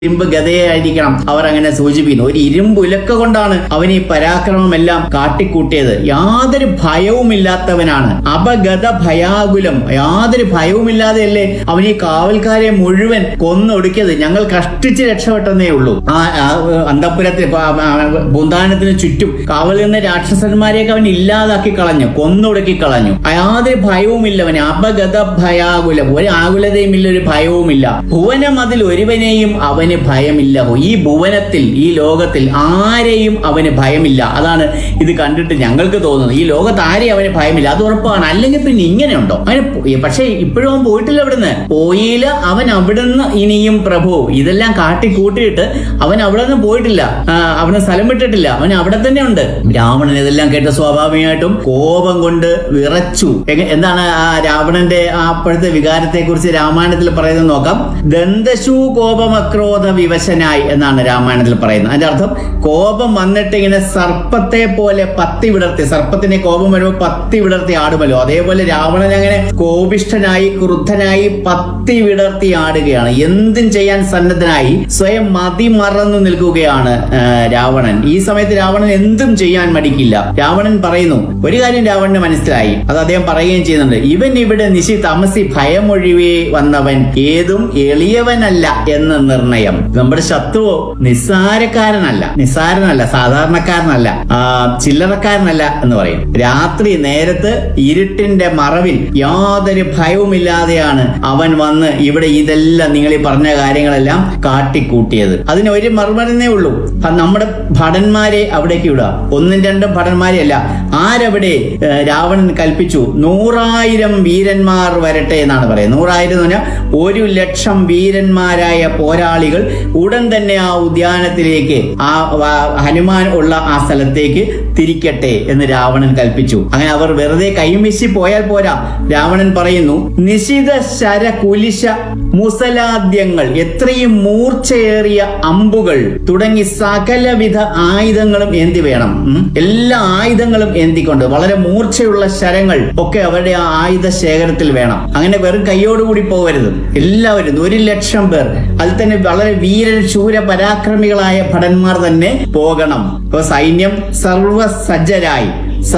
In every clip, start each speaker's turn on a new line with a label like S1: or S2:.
S1: ഇരുമ്പ് ഗതയായിരിക്കണം അവർ അങ്ങനെ സൂചിപ്പിക്കുന്നു ഒരു ഇരുമ്പ് ഉലക്ക കൊണ്ടാണ് അവൻ ഈ പരാക്രമമെല്ലാം കാട്ടിക്കൂട്ടിയത് യാതൊരു ഭയവുമില്ലാത്തവനാണ് അപഗത ഭയാകുലം യാതൊരു ഭയവുമില്ലാതെയല്ലേ അവൻ ഈ കാവൽക്കാരെ മുഴുവൻ കൊന്നൊടുക്കിയത് ഞങ്ങൾ കഷ്ടിച്ച് രക്ഷപ്പെട്ടെന്നേ ഉള്ളൂ ആ ആ, അന്തപുരത്തിൽ ആ, ആ, പൂന്താനത്തിന് ചുറ്റും കാവൽ നിന്ന രാക്ഷസന്മാരെയൊക്കെ അവൻ ഇല്ലാതാക്കി കളഞ്ഞു കൊന്നൊടുക്കി കളഞ്ഞു യാതൊരു ഭയവുമില്ലവന് അപഗത ഭയാകുലം ഒരു ആകുലതയും ഇല്ല ഒരു ഭയവുമില്ല ഭുവനം അതിൽ ഒരുവനെയും അവന് ഭയമില്ല ഈ ഭുവനത്തിൽ ഈ ലോകത്തിൽ ആരെയും അവന് ഭയമില്ല അതാണ് ഇത് കണ്ടിട്ട് ഞങ്ങൾക്ക് തോന്നുന്നത് ഈ ലോകത്ത് ആരെയും അവന് ഭയമില്ല അത് ഉറപ്പാണ് അല്ലെങ്കിൽ പിന്നെ ഇങ്ങനെയുണ്ടോ അവന് പോ- പക്ഷേ ഇപ്പോഴും അവൻ പോയിട്ടില്ല അവിടുന്ന് പോയില്ല അവൻ അവിടുന്ന് ഇനിയും പ്രഭു ഇതെല്ലാം കാട്ടിക്കൂട്ടിയിട്ട് അവൻ അവിടെ നിന്ന് പോയിട്ടില്ല ആ, അവന് സ്ഥലം വിട്ടിട്ടില്ല അവൻ അവിടെ തന്നെ ഉണ്ട് രാവണൻ ഇതെല്ലാം കേട്ട് സ്വാഭാവികമായിട്ടും കോപം കൊണ്ട് വിറച്ചു എങ്ങ- എന്താണ് ആ രാവണന്റെ ആ അപ്പോഴത്തെ വികാരത്തെ കുറിച്ച് രാമായണത്തിൽ പറയുന്നത് നോക്കാം ദന്തശൂ കോപമക്രോധ വിവശനായി എന്നാണ് രാമായണത്തിൽ പറയുന്നത് അതിന്റെ അർത്ഥം കോപം വന്നിട്ട് ഇങ്ങനെ സർപ്പത്തെ പോലെ പത്തി വിടർത്തി സർപ്പത്തിന് കോപം വരുമ്പോൾ പത്തി വിടർത്തി ആടുമല്ലോ അതേപോലെ രാവണൻ അങ്ങനെ കോപിഷ്ഠനായി ക്രുദ്ധനായി പത്തി വിടർത്തി ആടുകയാണ് എന്തും ചെയ്യാൻ സന്നദ്ധനായി സ്വയം മതിമറന്നു നിൽക്കുകയാണ് ആ, രാവണൻ ഈ സമയത്ത് രാവണൻ എന്തും ചെയ്യാൻ മടിക്കില്ല രാവണൻ പറയുന്നു ഒരു കാര്യം രാവണന് മനസ്സിലായി അത് അദ്ദേഹം പറയുകയും ചെയ്യുന്നുണ്ട് ഇവൻ ഇവിടെ നിശി തമസി ഭയമൊഴിവേ വന്നവൻ ഏതും എളിയവനല്ല എന്ന നിർണയം നമ്മുടെ ശത്രുവോ നിസ്സാരക്കാരനല്ല നിസ്സാരനല്ല സാധാരണക്കാരനല്ല ആ, ചില്ലറക്കാരനല്ല എന്ന് പറയും രാത്രി നേരത്ത് ഇരുട്ടിന്റെ മറവിൽ യാതൊരു ഭയവുമില്ലാതെയാണ് അവൻ വന്ന് ഇവിടെ ഇതെല്ലാം നിങ്ങൾ ഈ പറഞ്ഞ കാര്യങ്ങളെല്ലാം കാട്ടിക്കൂട്ടിയത് അതിന് ഒരു മറുപടിന്നേ ഉള്ളൂ അത് നമ്മുടെ ഭടന്മാരെ അവിടേക്ക് വിടുക ഒന്നും രണ്ടും ഭടന്മാരെയല്ല ആരവിടെ ഏ, രാവണൻ കൽപ്പിച്ചു നൂറായിരം വീരന്മാർ വരട്ടെ എന്നാണ് പറയുന്നത് നൂറായിരം എന്ന് പറഞ്ഞാൽ ഒരു ലക്ഷം വീരന്മാരായ പോരാളികൾ ഉടൻ തന്നെ ആ ഉദ്യാനത്തിലേക്ക് ആ വ- ഹനുമാൻ ഉള്ള ആ സ്ഥലത്തേക്ക് തിരിക്കട്ടെ എന്ന് രാവണൻ കൽപ്പിച്ചു അങ്ങനെ അവർ വെറുതെ കൈമിശി പോയാൽ പോരാ രാവണൻ പറയുന്നു നിശിത ശര കുലിശ മുസലാദ്യങ്ങൾ എത്രയും മൂർച്ചയേറിയ അമ്പുകൾ തുടങ്ങി സകലവിധ ആയുധങ്ങളും എന്തി വേണം ഉം. എല്ലാ ആയുധങ്ങളും എന്തിക്കൊണ്ട് വളരെ മൂർച്ചയുള്ള ശരങ്ങൾ ഒക്കെ അവരുടെ ആ ആയുധ ശേഖരത്തിൽ വേണം അങ്ങനെ വെറും കൈയോടുകൂടി പോകരുത് എല്ലാവരും ഒരു ലക്ഷം പേർ അതിൽ തന്നെ വളരെ വീര ശൂര പരാക്രമികളായ ഭടന്മാർ തന്നെ പോകണം അപ്പൊ സൈന്യം സർവസജ്ജരായി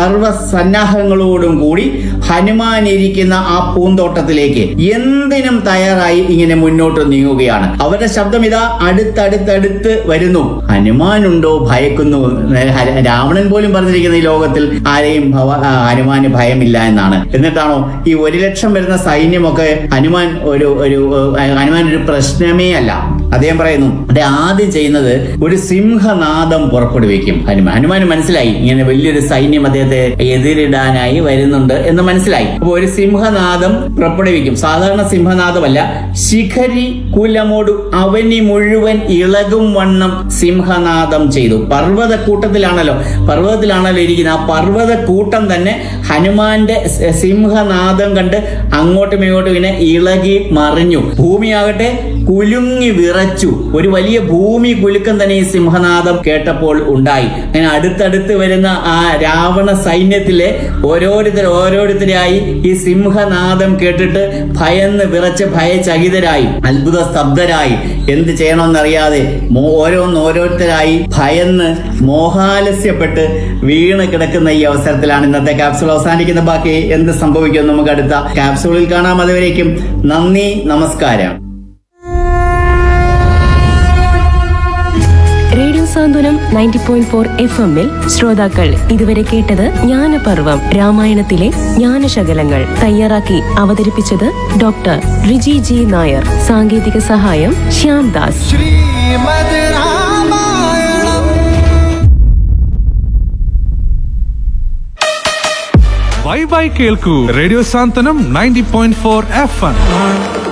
S1: സർവസന്നാഹങ്ങളോടും കൂടി ഹനുമാൻ ഇരിക്കുന്ന ആ പൂന്തോട്ടത്തിലേക്ക് എന്തിനും തയ്യാറായി ഇങ്ങനെ മുന്നോട്ട് നീങ്ങുകയാണ് അവരുടെ ശബ്ദം ഇതാ അടുത്തടുത്തടുത്ത് വരുന്നു ഹനുമാനുണ്ടോ ഭയക്കുന്നു ഹര- രാവണൻ പോലും പറഞ്ഞിരിക്കുന്ന ഈ ലോകത്തിൽ ആരെയും ഭവ- ആ, ഹനുമാന് ഭയമില്ല എന്നാണ് എന്നിട്ടാണോ ഈ ഒരു ലക്ഷം വരുന്ന സൈന്യമൊക്കെ ഹനുമാൻ ഒരു ഒരു ഏഹ്, ഹനുമാൻ ഒരു പ്രശ്നമേ അല്ല അദ്ദേഹം പറയുന്നു അദ്ദേഹം ആദ്യം ചെയ്യുന്നത് ഒരു സിംഹനാദം പുറപ്പെടുവിക്കും ഹനുമാൻ ഹനുമാന് മനസ്സിലായി ഇങ്ങനെ വലിയൊരു സൈന്യം അദ്ദേഹത്തെ എതിരിടാനായി വരുന്നുണ്ട് എന്ന് മനസ്സിലായി അപ്പൊ ഒരു സിംഹനാദം പുറപ്പെടുവിക്കും സാധാരണ സിംഹനാദമല്ല ശിഖരി കുലമോടു അവനി മുഴുവൻ ഇളകും വണ്ണം സിംഹനാദം ചെയ്തു പർവ്വത കൂട്ടത്തിലാണല്ലോ പർവ്വതത്തിലാണല്ലോ ഇരിക്കുന്നത് ആ പർവ്വത കൂട്ടം തന്നെ ഹനുമാന്റെ സ- സിംഹനാദം കണ്ട് അങ്ങോട്ടും ഇങ്ങോട്ടും ഇങ്ങനെ ഇളകി മറിഞ്ഞു ഭൂമിയാകട്ടെ കുലുങ്ങി വിറച്ചു ഒരു വലിയ ഭൂമി കുലുക്കം തന്നെ ഈ സിംഹനാദം കേട്ടപ്പോൾ ഉണ്ടായി അങ്ങനെ അടുത്തടുത്ത് വരുന്ന ആ രാവണ സൈന്യത്തിലെ ഓരോരുത്തർ ഓരോരുത്തരായി ഈ സിംഹനാദം കേട്ടിട്ട് ഭയന്ന് വിറച്ച് ഭയചകിതരായി അത്ഭുത സ്തബ്ധരായി എന്ത് ചെയ്യണമെന്നറിയാതെ മോ- ഓരോന്ന് ഓരോരുത്തരായി ഭയന്ന് മോഹാലസ്യപ്പെട്ട് വീണ് കിടക്കുന്ന ഈ അവസരത്തിലാണ് ഇന്നത്തെ ക്യാപ്സൂൾ അവസാനിക്കുന്ന ബാക്കി എന്ത് സംഭവിക്കും നമുക്ക് അടുത്ത ക്യാപ്സൂളിൽ കാണാം അതുവരേക്കും നന്ദി നമസ്കാരം
S2: radio Santhwanam ninety point four F എമ്മിൽ ശ്രോതാക്കൾ ഇതുവരെ കേട്ടത് ജ്ഞാനപർവം രാമായണത്തിലെ ജ്ഞാനശകലങ്ങൾ തയ്യാറാക്കി അവതരിപ്പിച്ചത് ഡോക്ടർ റിജി ജി നായർ സാങ്കേതിക സഹായം ശ്യാം ദാസ്
S3: ശ്രീമദ് രാമായണം
S4: ബൈ ബൈ കേൾക്കൂ radio Santhwanam ninety point four F M